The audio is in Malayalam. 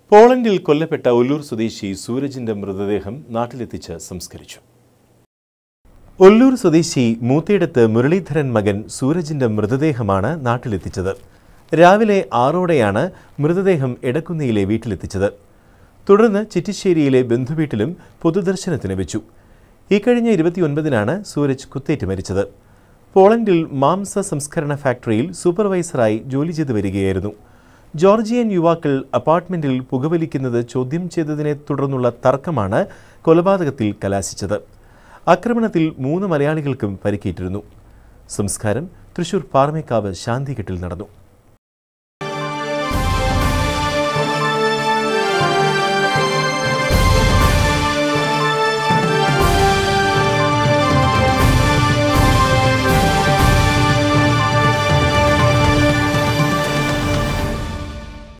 പോളണ്ടിൽ കൊല്ലപ്പെട്ട ഒല്ലൂർ സ്വദേശി സൂരജിന്റെ മൃതദേഹം നാട്ടിലെത്തിച്ച് സംസ്കരിച്ചു ഒല്ലൂർ സ്വദേശി മൂത്തയിടത്ത് മുരളീധരൻ മകൻ സൂരജിന്റെ മൃതദേഹമാണ് നാട്ടിലെത്തിച്ചത് രാവിലെ ആറോടെയാണ് മൃതദേഹം എടക്കുന്നയിലെ വീട്ടിലെത്തിച്ചത് തുടർന്ന് ചിറ്റിശ്ശേരിയിലെ ബന്ധുവീട്ടിലും പൊതുദർശനത്തിന് വെച്ചു ഇക്കഴിഞ്ഞ ഇരുപത്തിയൊൻപതിനാണ് സൂരജ് കുത്തേറ്റ് മരിച്ചത് പോളണ്ടിൽ മാംസ സംസ്കരണ ഫാക്ടറിയിൽ സൂപ്പർവൈസറായി ജോലി ചെയ്തു വരികയായിരുന്നു ജോർജിയൻ യുവാക്കൾ അപ്പാർട്ട്മെന്റിൽ പുകവലിക്കുന്നത് ചോദ്യം ചെയ്തതിനെ തുടർന്നുള്ള തർക്കമാണ് കൊലപാതകത്തിൽ കലാശിച്ചത് ആക്രമണത്തിൽ മൂന്ന് മലയാളികൾക്കും പരിക്കേറ്റിരുന്നു സംസ്കാരം തൃശൂർ പാറമേക്കാവ് ശാന്തികെട്ടിൽ നടന്നു